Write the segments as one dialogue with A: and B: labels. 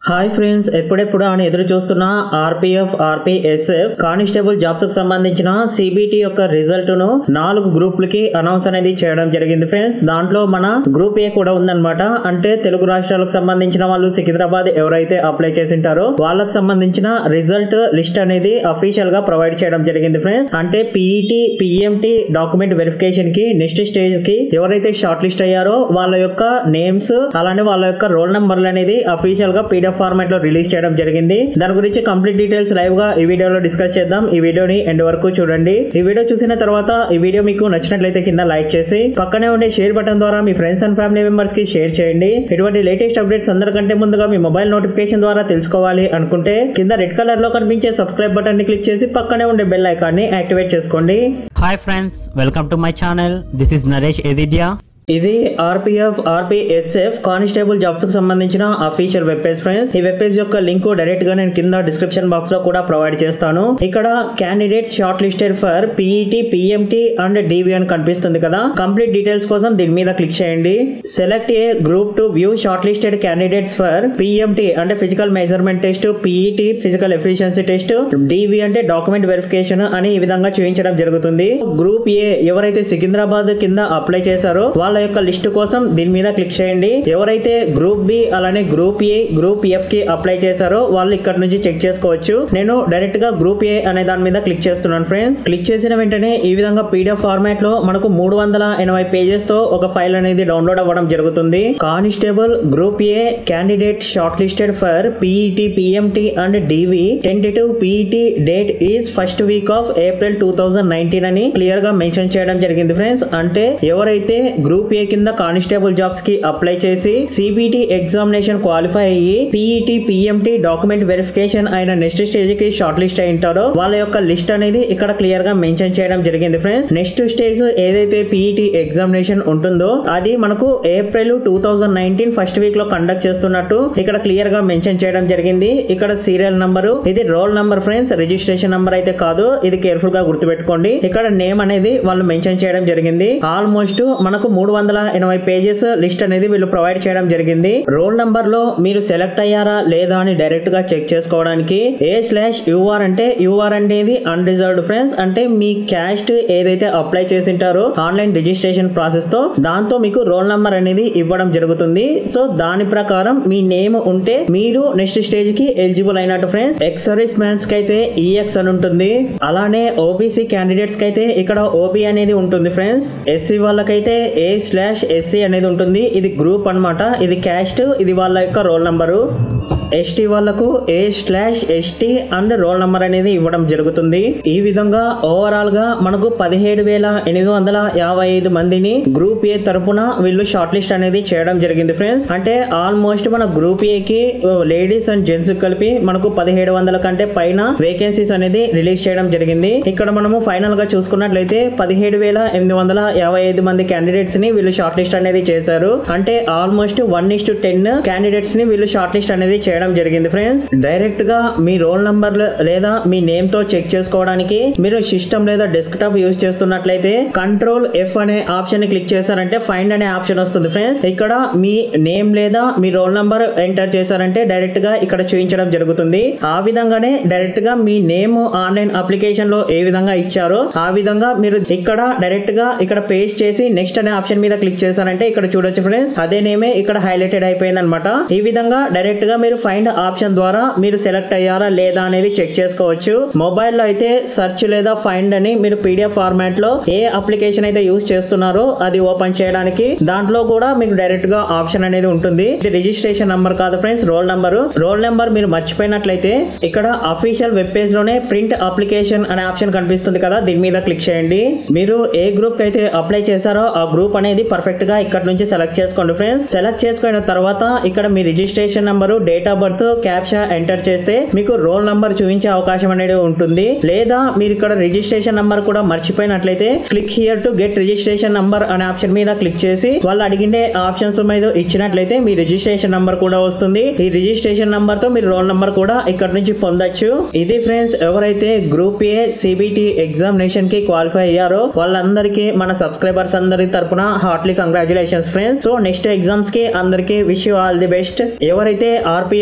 A: hi friends ఎప్పుడెప్పుడు అని ఎదురు చూస్తున్న ఆర్పిఎఫ్ ఆర్పిఎస్ఎఫ్ కానిస్టేబుల్ జాబ్స్ కు సంబంధించిన సిబిటి యొక్క రిజల్ట్ ను నాలుగు గ్రూపులకి అనౌన్స్ అనేది చేయడం జరిగింది ఫ్రెండ్స్ దాంట్లో మన గ్రూప్ ఏ కూడా ఉందన్నమాట అంటే తెలుగు రాష్ట్రాలకు సంబంధించిన వాళ్ళు సికింద్రాబాద్ ఎవరైతే అప్లై చేసింటారో వాళ్ళకి సంబంధించిన రిజల్ట్ లిస్ట్ అనేది అఫీషియల్ గా ప్రొవైడ్ చేయడం జరిగింది ఫ్రెండ్స్ అంటే పీఈటీ పిఎంటి డాక్యుమెంట్ వెరిఫికేషన్ కి నెక్స్ట్ స్టేజ్ కి ఎవరైతే షార్ట్ లిస్ట్ అయ్యారో వాళ్ళ యొక్క నేమ్స్ అలానే వాళ్ళ యొక్క రోల్ నంబర్లు అనేది అఫీషియల్ గా పీడిఎఫ్ ఫార్మాట్ లో రిలీజ్ చేయడం జరిగింది దాని గురించి కంప్లీట్ డీటెయిల్స్ లైవ్ గా ఈ వీడియోలో డిస్కస్ చేద్దాం ఈ వీడియోని ఎండ్ వరకు చూడండి ఈ వీడియో చూసిన తర్వాత ఈ వీడియో మీకు నచ్చినట్లయితే కింద లైక్ చేసి పక్కనే ఉండే షేర్ బటన్ ద్వారా మీ ఫ్రెండ్స్ అండ్ ఫ్యామిలీ మెంబర్స్ కి షేర్ చేయండి ఇటువంటి లేటెస్ట్ అప్డేట్స్ అందరికంటే ముందుగా మీ మొబైల్ నోటిఫికేషన్ ద్వారా తెలుసుకోవాలి అనుకుంటే కింద రెడ్ కలర్ లో కనిపించే సబ్స్క్రైబ్ బటన్ ని క్లిక్ చేసి పక్కనే ఉండే బెల్ ఐకాన్ ని యాక్టివేట్ చేసుకోండి
B: hi friends welcome to my channel this is Naresh ఎదిడియా
A: ఇది ఆర్పిఎఫ్ ఆర్పిఎస్ఎఫ్ కానిస్టేబుల్ జాబ్స్ కి సంబంధించిన అఫీషియల్ వెబ్ పేజ్ ఫ్రెండ్స్ ఈ వెబ్ పేజ్ యొక్క లింక్ డైరెక్ట్ గా నేను కింద డిస్క్రిప్షన్ బాక్స్ లో కూడా ప్రొవైడ్ చేస్తాను ఇక్కడ candidates short listed for PET PMT and DV అని కనిపిస్తుంది కదా కంప్లీట్ డీటెయిల్స్ కోసం దీని మీద క్లిక్ చేయండి select A group to view short listed candidates for PMT అంటే physical measurement test PET physical efficiency test DV అంటే డాక్యుమెంట్ వెరిఫికేషన్ అని ఈ విధంగా చూపించడం జరుగుతుంది గ్రూప్ ఏ ఎవరైతే సికింద్రాబాద్ కింద అప్లై చేశారో వాళ్ళ యొక్క లిస్ట్ కోసం దీని మీద క్లిక్ చేయండి ఎవరైతే గ్రూప్ బి అలానే గ్రూప్ ఏ గ్రూప్ ఎఫ్ కి అప్లై చేశారో వాళ్ళు ఇక్కడ నుంచి చెక్ చేసుకోవచ్చు నేను డైరెక్ట్ గా గ్రూప్ ఏ అనే దాని మీద క్లిక్ చేస్తున్నాను ఫ్రెండ్స్ క్లిక్ చేసిన వెంటనే ఈ విధంగా పీడిఎఫ్ ఫార్మాట్ లో మనకు మూడు వందల ఎనభై పేజెస్ తో ఒక ఫైల్ అనేది డౌన్లోడ్ అవ్వడం జరుగుతుంది constable group A candidate short listed for PET PMT and DV tentative PET date is first week of April two thousand nineteen అని క్లియర్ గా మెన్షన్ చేయడం జరిగింది ఫ్రెండ్స్ అంటే ఎవరైతే గ్రూప్ ఏ కింద కానిస్టేబుల్ జాబ్స్ కి అప్లై చేసి సిబిటి ఎగ్జామినేషన్ క్వాలిఫై అయ్యి పీఈటీ పిఎంటి డాక్యుమెంట్ వెరిఫికేషన్ అయిన నెక్స్ట్ స్టేజ్ కి షార్ట్ లిస్ట్ అయి ఉంటారో వాళ్ళ యొక్క లిస్ట్ అనేది ఇక్కడ క్లియర్ గా మెన్షన్ చేయడం జరిగింది ఫ్రెండ్స్ నెక్స్ట్ స్టేజ్ ఏదైతే పీఈటీ ఎగ్జామినేషన్ ఉంటుందో అది మనకు April two thousand nineteen first week లో కండక్ట్ చేస్తున్నట్టు ఇక్కడ క్లియర్ గా మెన్షన్ చేయడం జరిగింది ఇక్కడ సీరియల్ నంబర్ ఇది roll number friends registration number అయితే కాదు ఇది కేర్ఫుల్ గా గుర్తుపెట్టుకోండి ఇక్కడ నేమ్ అనేది వాళ్ళు మెన్షన్ చేయడం జరిగింది ఆల్మోస్ట్ మనకు మూడు వందల ఎనభై పేజెస్ లిస్ట్ అనేది వీళ్ళు ప్రొవైడ్ చేయడం జరిగింది రోల్ నంబర్ లో మీరు సెలెక్ట్ అయ్యారా లేదా అని డైరెక్ట్ గా చెక్ చేసుకోవడానికి ఏ స్లాష్ యూఆర్ అంటే యూఆర్ అనేది అన్రిజర్వ్డ్ ఫ్రెండ్స్ అంటే మీ క్యాస్ట్ ఏదైతే అప్లై చేసింటారో ఆన్లైన్ రిజిస్ట్రేషన్ ప్రాసెస్ తో దాంతో మీకు రోల్ నంబర్ అనేది ఇవ్వడం జరుగుతుంది సో దాని ప్రకారం మీ నేమ్ ఉంటే మీరు నెక్స్ట్ స్టేజ్ కి ఎలిజిబుల్ అయినట్టు ఫ్రెండ్స్ ఎక్స్ సర్వీస్ మ్యాన్స్ కి అయితే ఈఎక్స్ అని ఉంటుంది అలానే ఓబీసీ క్యాండిడేట్స్ కి అయితే ఇక్కడ ఓబీ అనేది ఉంటుంది ఫ్రెండ్స్ ఎస్సీ వాళ్ళకైతే ఏ స్లాష్ ఎస్సీ అనేది ఉంటుంది ఇది గ్రూప్ అన్నమాట ఇది క్యాస్ట్ ఇది వాళ్ళ యొక్క రోల్ నంబరు ఎస్టీ వాళ్ళకు A slash ST and roll number అనేది ఇవ్వడం జరుగుతుంది ఈ విధంగా ఓవరాల్ గా మనకు పదిహేడు వేల ఎనిమిది వందల యాభై ఐదు మందిని గ్రూప్ ఏ తరపున వీళ్ళు షార్ట్ లిస్ట్ అనేది చేయడం జరిగింది ఫ్రెండ్స్ అంటే ఆల్మోస్ట్ మన గ్రూప్ ఏ కి లేడీస్ అండ్ జెంట్స్ కలిపి మనకు పదిహేడు వందల కంటే పైన వేకెన్సీస్ అనేది రిలీజ్ చేయడం జరిగింది ఇక్కడ మనము ఫైనల్ గా చూసుకున్నట్లయితే పదిహేడు వేల ఎనిమిది వందల యాభై ఐదు మంది క్యాండిడేట్స్ ని వీళ్ళు షార్ట్ లిస్ట్ అనేది చేశారు అంటే almost one is to ten candidates ని వీళ్ళు షార్ట్ లిస్ట్ అనేది చేయడం జరిగింది ఫ్రెండ్స్ డైరెక్ట్ గా మీ రోల్ నంబర్ లేదా మీ నేమ్ తో చెక్ చేసుకోవడానికి మీరు సిస్టమ్ లేదా డెస్క్టాప్ యూజ్ చేస్తున్నట్లయితే కంట్రోల్ ఎఫ్ అనే ఆప్షన్ ని క్లిక్ చేశారంటే ఫైండ్ అనే ఆప్షన్ వస్తుంది ఫ్రెండ్స్ ఇక్కడ మీ నేమ్ లేదా మీ రోల్ నంబర్ ఎంటర్ చేశారంటే డైరెక్ట్ గా ఇక్కడ చూపించడం జరుగుతుంది ఆ విధంగానే డైరెక్ట్ గా మీ నేమ్ ఆన్లైన్ అప్లికేషన్ లో ఏ విధంగా ఇచ్చారో ఆ విధంగా మీరు ఇక్కడ డైరెక్ట్ గా ఇక్కడ పేస్ట్ చేసి నెక్స్ట్ అనే ఆప్షన్ మీద క్లిక్ చేశారంటే ఇక్కడ చూడొచ్చు ఫ్రెండ్స్ అదే నేమే ఇక్కడ హైలైటెడ్ అయిపోయింది అనమాట ఈ విధంగా డైరెక్ట్ గా మీరు ఫైండ్ ఆప్షన్ ద్వారా మీరు సెలెక్ట్ అయ్యారా లేదా అనేది చెక్ చేసుకోవచ్చు మొబైల్ లో అయితే సెర్చ్ లేదా ఫైండ్ అని మీరు పీడిఎఫ్ ఫార్మాట్ లో ఏ అప్లికేషన్ అయితే యూస్ చేస్తున్నారో అది ఓపెన్ చేయడానికి దాంట్లో కూడా మీకు డైరెక్ట్ గా ఆప్షన్ అనేది ఉంటుంది ఇది రిజిస్ట్రేషన్ నంబర్ కాదు friends roll number roll number మీరు మర్చిపోయినట్లయితే ఇక్కడ అఫీషియల్ వెబ్ పేజ్ లోనే ప్రింట్ అప్లికేషన్ అనే ఆప్షన్ కనిపిస్తుంది కదా దీని మీద క్లిక్ చేయండి మీరు ఏ గ్రూప్ కి అయితే అప్లై చేశారో ఆ గ్రూప్ అనేది పర్ఫెక్ట్ గా ఇక్కడ నుంచి సెలెక్ట్ చేసుకోండి ఫ్రెండ్స్ సెలెక్ట్ చేసుకున్న తర్వాత ఇక్కడ మీ registration number date of birth captcha enter చేస్తే మీకు రోల్ నంబర్ చూపించే అవకాశం అనేది ఉంటుంది లేదా మీరు ఇక్కడ రిజిస్ట్రేషన్ నంబర్ కూడా మర్చిపోయినట్లయితే click here to get registration number అనే ఆప్షన్ మీద క్లిక్ చేసి వాళ్ళు అడిగిండే ఆప్షన్స్ మీద ఇచ్చినట్లయితే మీ రిజిస్ట్రేషన్ నంబర్ కూడా వస్తుంది ఈ రిజిస్ట్రేషన్ నంబర్ తో మీరు రోల్ నంబర్ కూడా ఇక్కడ నుంచి పొందొచ్చు ఇది ఫ్రెండ్స్ ఎవరైతే గ్రూప్ ఏ సిబిటి ఎగ్జామినేషన్ కి క్వాలిఫై అయ్యారో వాళ్ళందరికీ మన సబ్స్క్రైబర్స్ అందరి తరపున heartly congratulations friends so next exams కి అందరికీ wish you all the best ఎవరైతే ఆర్పిఎఫ్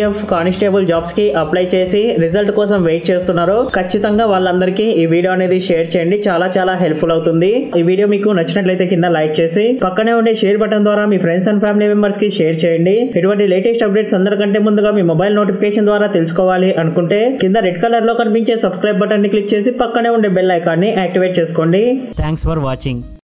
A: ఆర్పిఎఫ్ కానిస్టేబుల్ జాబ్స్ కి అప్లై చేసి రిజల్ట్ కోసం వెయిట్ చేస్తున్నారో ఖచ్చితంగా వాళ్ళందరికీ ఈ వీడియో అనేది షేర్ చేయండి చాలా చాలా హెల్ప్ఫుల్ అవుతుంది ఈ వీడియో మీకు నచ్చినట్లయితే కింద లైక్ చేసి పక్కనే ఉండే షేర్ బటన్ ద్వారా మీ ఫ్రెండ్స్ అండ్ ఫ్యామిలీ మెంబర్స్ కి షేర్ చేయండి ఇటువంటి లేటెస్ట్ అప్డేట్స్ అందరికంటే ముందుగా మీ మొబైల్ నోటిఫికేషన్ ద్వారా తెలుసుకోవాలి అనుకుంటే కింద రెడ్ కలర్ లో కనిపించే సబ్స్క్రైబ్ బటన్ ని క్లిక్ చేసి పక్కనే ఉండే బెల్ ఐకాన్ ని యాక్టివేట్ చేసుకోండి
B: థ్యాంక్స్ ఫర్ వాచింగ్